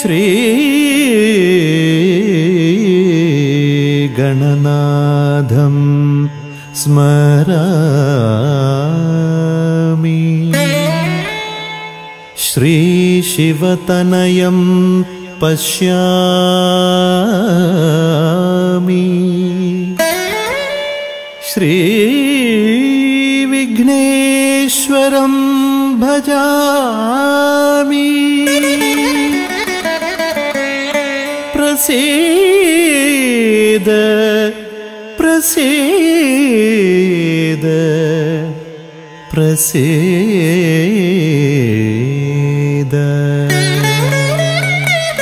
श्रीगणनाथं स्मरामि श्रीशिवतनयं पश्यामि श्रीविघ्नेश्वरं भजामि प्रसीद प्रसीद प्रसीद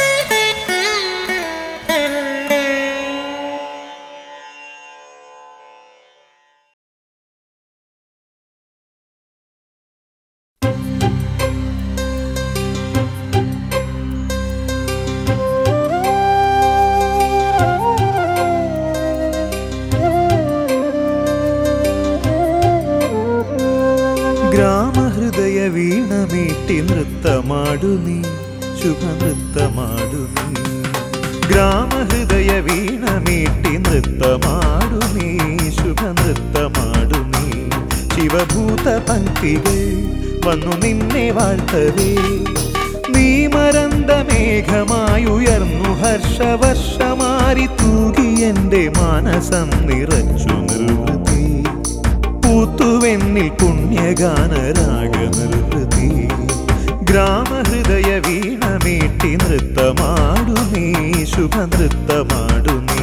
ಗ್ರಾಮಹೃದಯ ವೀಣ ಮೀಟಿ ನೃತ್ತ ಮಾಡು ನೀ ಶುಭ ನೃತ್ತ ಮಾಡು ನೀ ಗ್ರಾಮ ಹೃದಯ ವೀಣ ಮೀಟಿ ನೃತ್ತ ಮಾಡು ನೀ ಶುಭ ನೃತ್ತ ಮಾಡು നീ ശിവഭൂത പങ്കികൾ വന്നു നിന്നെ വാഴ്ത്തവേ നീ മറந்த മേഘമായുയർന്നു ഹർഷവർഷമാരി തൂകി എൻ്റെ മാനസം നിറച്ചു നിർവൃതി പൂത്തുവെന്നിൽ പുണ്യഗാനരാഗ നിർവൃതി ഗ്രാമഹൃദയ വീണമീട്ടി നൃത്തമാടു നീ ശുഭ നൃത്തമാടു നീ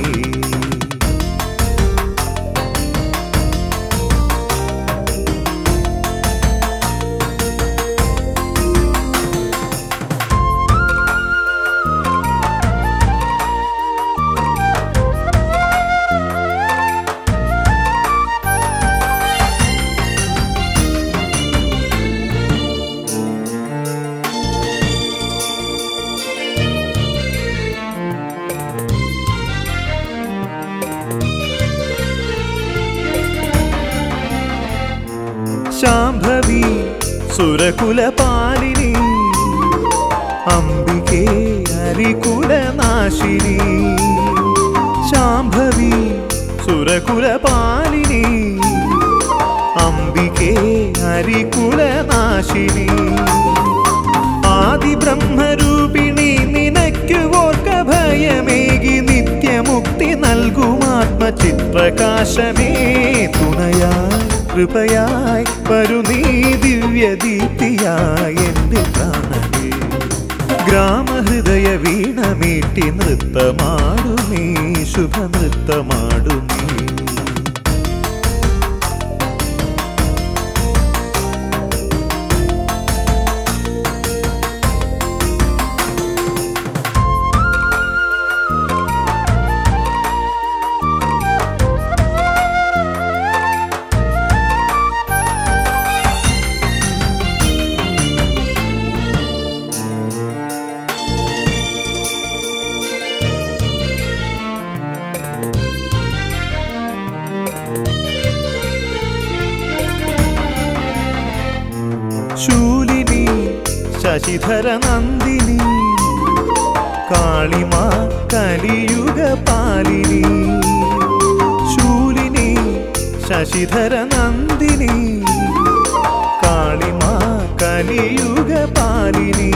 ശാംഭവി സുരകുലപാലിനി അംബികേ അരികുലനാശിനി ശാംഭവി സുരകുലപാലിനി അംബികേ അരികുലനാശിനി ആദിബ്രഹ്മരൂപിണി നിനക്കു ഓർക്ക ഭയമേകി നിത്യമുക്തി നൽകുമാത്മചിത്രകാശമേ തുണയായി കൃപയായി വരു നീ ദിവ്യദീപ്തിയായി എൻ്റെ പ്രാണനേ ഗ്രാമഹൃദയ വീണമീട്ടി നൃത്തമാടു നീ ശുഭ നൃത്തമാടു നീ ശൂലിനി ശശിധര നന്ദിനി കാളിമ കലിയുഗ പാലിനി ശൂലിനി ശശിധര നന്ദിനി കാളിമ കലിയുഗ പാലിനി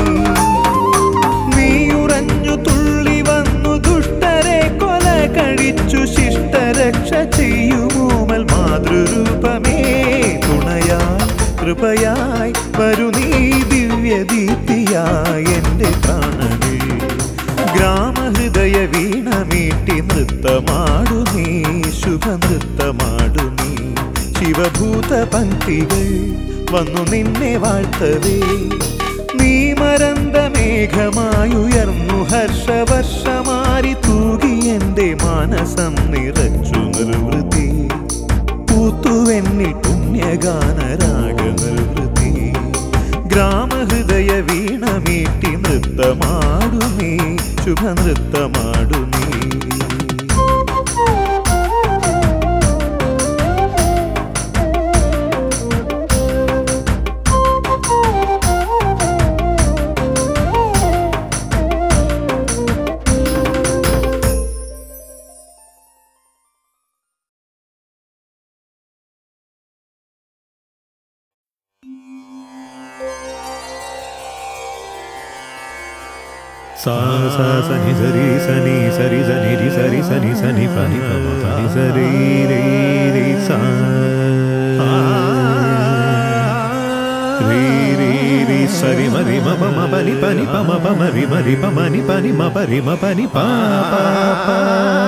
നീയുറഞ്ഞു തുള്ളി വന്നു ദുഷ്ടരെ കൊല കഴിച്ചു ശിഷ്ടരക്ഷ ചെയ്യുമോമൽ മാതൃരൂപമേ തുണയായി കൃപയായി വരു നീ ദിവ്യദീപ്തിയായി എൻ്റെ പ്രാണനേ ഗ്രാമഹൃദയ വീണമീട്ടി നൃത്തമാടു നീ ശുഭ നൃത്തമാടു നീ ശിവഭൂത പങ്ക്തികൾ വന്നു നിന്നെ വാഴ്ത്തവേ നീ മറந்த മേഘമായുയർന്നു ഹർഷവർഷമാരി തൂകി എൻ്റെ മാനസം നിറച്ചു നിർവൃതി പൂത്തുവെന്നിൽ പുണ്യഗാനരാഗ നിർവൃതി ഗ്രാമഹൃദയ വീണമീട്ടി നൃത്തമാടു നീ ശുഭ നൃത്തമാടു നീ sa sa sa ni sa ri sa ni sa ri sa ni ri sa ri sa ni sa ni pa ni pa ma pa ni sa ri ri ri sa ri ri ri sa ri ma ri ma pa ma pa ni pa ni pa ma pa ma ri ma ri pa ma ni pa ni ma pa ri ma pa ni pa pa pa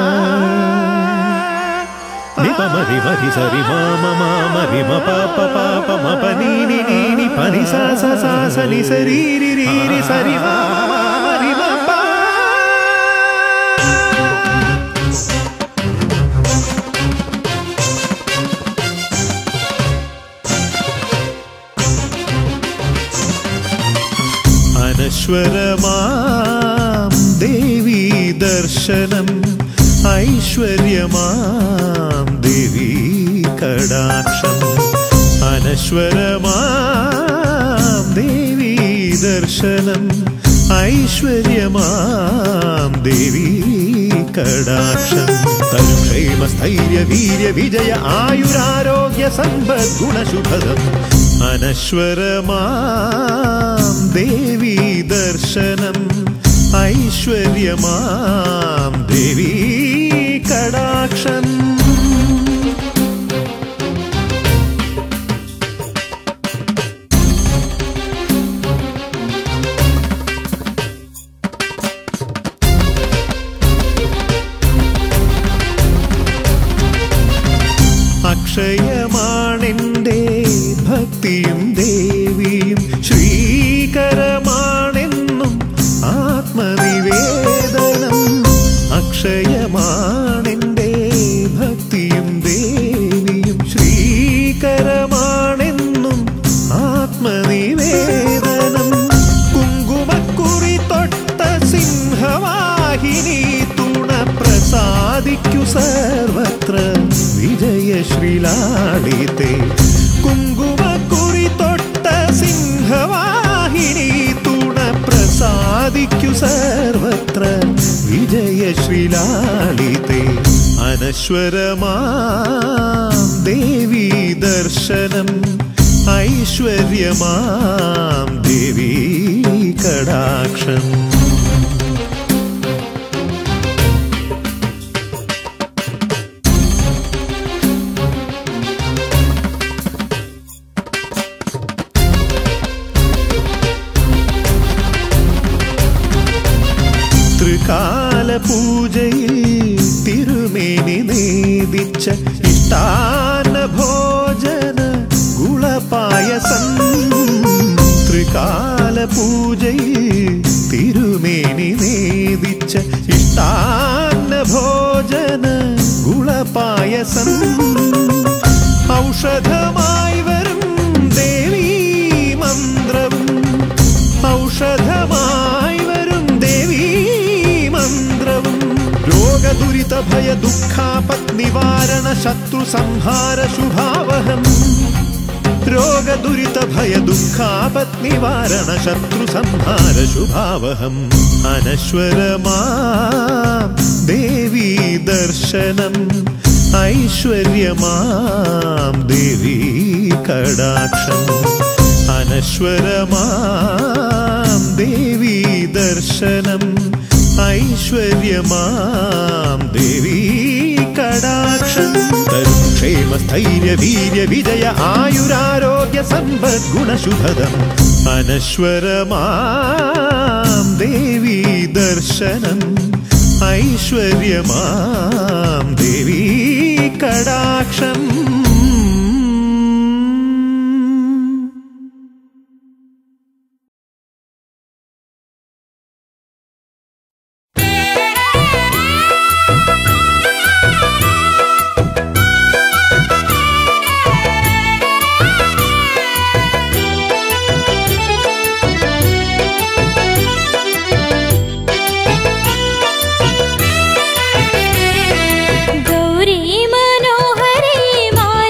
ni pa ma ri ma ri sa ri ma ma ma ma ri ma pa pa pa pa ma pa ni ni ni ni pa ni sa sa sa sa ni sa ri ri ri ri sa ri ma ma ma ma ri ma pa അനശ്വരമാം ദേവി ദർശനം ഐശ്വര്യമാം ദേവി കടാക്ഷം അനശ്വരമാം ദേവി ദർശനം ഐശ്വര്യമാം ദേവി കടാക്ഷം തരും ക്ഷേമ സ്ഥൈര്യ വീര്യ വിജയ ആയുരാരോഗ്യ സമ്പദ് ഗുണശുഭദം അനശ്വരമാം ദേവി ദർശനം ഐശ്വര്യമാം ദേവി കടാക്ഷം അക്ഷയമാണെൻ്റെ ഭക്തിയും ദേവിയും ശ്രീകരമാണെന്നും ആത്മനിവേദനം അക്ഷയമാണെൻ്റെ ഭക്തിയും ദേവിയും ശ്രീകരമാണെന്നും ആത്മനിവേദനം കുങ്കുമക്കുറി തൊട്ട സിംഹവാഹിനി തുണ പ്രസാദിക്കു സർവത്ര വിജയശ്രീലാളിത്തെ കുങ്കുമക്കുറി തൊട്ട സിംഹവാഹിനി തുണ പ്രസാദിക്കു സർവത്ര വിജയശ്രീലാളിത്തെ അനശ്വരമാം ദേവി ദർശനം ഐശ്വര്യമാം ദേവി കടാക്ഷം ത്രികാല പൂജയിൽ തിരുമേനി നേദിച്ച ഇഷ്ടാന ഭോജന ഗുളപായസം ത്രികാല പൂജയിൽ തിരുമേനി നേദിച്ച ഇഷ്ടാന ഭോജന ഗുളപായസം ഔഷധമായി വരും ദേവീ മന്ത്രവും ഔഷധമായി വരും ദേവീ മന്ത്രവും രോഗദുരിത ഭയ ദുഃഖാപത് നിവാരണ ശത്രു സംഹാര ശുഭാവഹം രോഗദുരിത ഭയ ദുഃഖാപത് നിവാരണ ശത്രു സംഹാര ശുഭാവഹം അനശ്വരമാം ദേവീ ദർശനം ഐശ്വര്യമാം ദേവീ കടാക്ഷം അനശ്വരമാം ദേവീ ദർശനം ഐശ്വര്യമാം ദേവീ കടാക്ഷം തരും ക്ഷേമ സ്ഥൈര്യ വീര്യ വിജയ ആയുരാരോഗ്യ സമ്പദ് ഗുണശുഭദം അനശ്വരമാം ദേവീ ദർശനം ഐശ്വര്യമാം ദേവീ കടാക്ഷം गौरी मनोहरी मा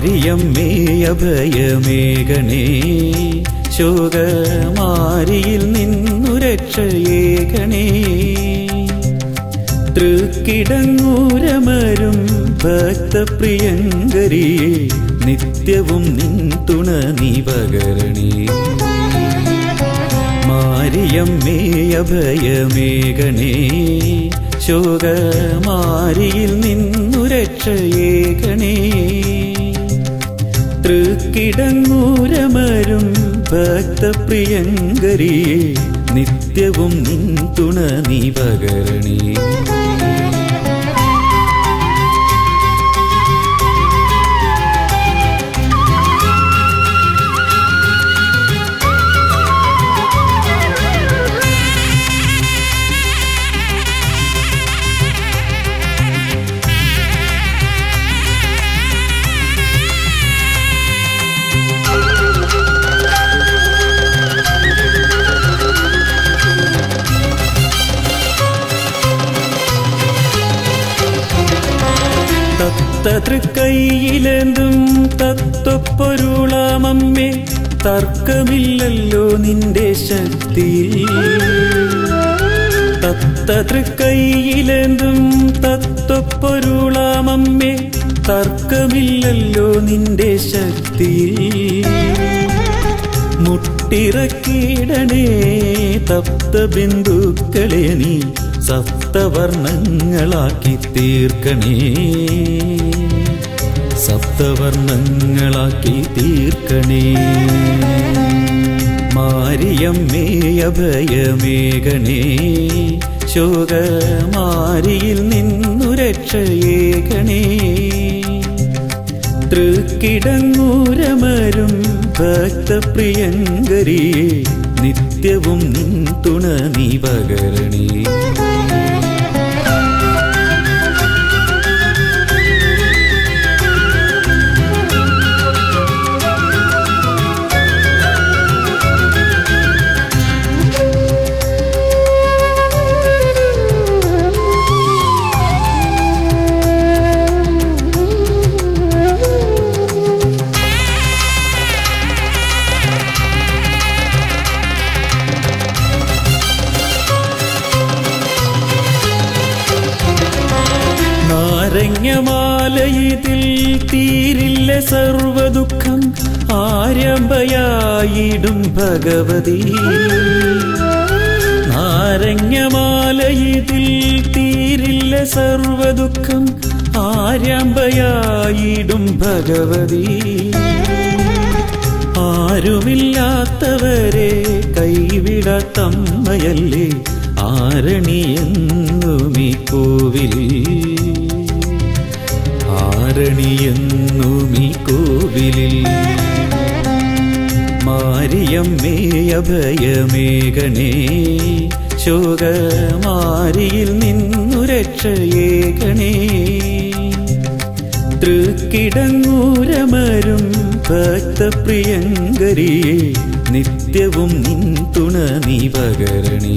മാരിയമ്മേ അഭയമേകണേ ശോകമാരിയിൽ നിന്നു രക്ഷയേകണേ തൃക്കിടങ്ങൂരമരും ഭക്തപ്രിയങ്കരിയെ നിത്യവും നിൻ തുണ നീ പകരണേ മാരിയമ്മേ അഭയമേകണേ ശോകമാരിയിൽ നിന്നു രക്ഷയേകണേ തൃക്കിടങ്ങൂരമരും ഭക്തപ്രിയങ്കരിയെ നിത്യവും നിൻ തുണ നീ പകരണേ തത്തതൃക്കൈയിലെന്തും തത്വപ്പൊരുളാമമ്മേ തർക്കമില്ലല്ലോ നിന്റെ ശക്തിയിൽ തത്തതൃക്കൈയിലെന്തും തത്വപ്പൊരുളാമമ്മേ തർക്കമില്ലല്ലോ നിന്റെ ശക്തിയിൽ മുട്ടിറക്കിടണേ തപ്ത ബിന്ദുക്കളെ നീ സപ്തവർണ്ണങ്ങളാക്കി തീർക്കണേ സപ്തവർണ്ണങ്ങളാക്കി തീർക്കണേ മാരിയമ്മേ അഭയമേകണേ ശോകമാരിയിൽ നിന്നു രക്ഷയേകണേ തൃക്കിടങ്ങൂരമരും ഭക്തപ്രിയങ്കരിയെ നിത്യവും നിൻ തുണ നീ പകരണേ നാരങ്ങമാലയതിൽ തീരില്ല സർവദുഃഖം ആരംഭയായിടും ഭഗവതി നാരങ്ങമാലയതിൽ തീരില്ല സർവദുഃഖം ആരംഭയായിടും ഭഗവതി ആരുമില്ലാത്തവരെ കൈവിടാത്തമ്മയല്ലേ ആരണിയെന്നും ഈ കോവിൽ ആരണിയെന്നും ഈ കോവിലിൽ മാരിയമ്മേ അഭയമേകണേ ശോകമാരിയിൽ നിന്നു രക്ഷയേകണേ തൃക്കിടങ്ങൂരമരും ഭക്തപ്രിയങ്കരിയെ നിത്യവും നിൻ തുണ നീ പകരണേ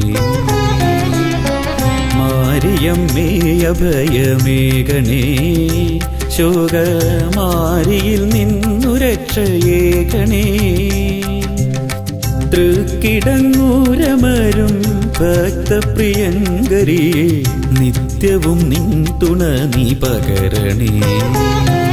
മാരിയമ്മേ അഭയമേകണേ ശോകമാരിയിൽ നിന്നു രക്ഷയേകണേ തൃക്കിടങ്ങൂരമരും ഭക്തപ്രിയങ്കരിയെ നിത്യവും നിൻ തുണ നീ പകരണേ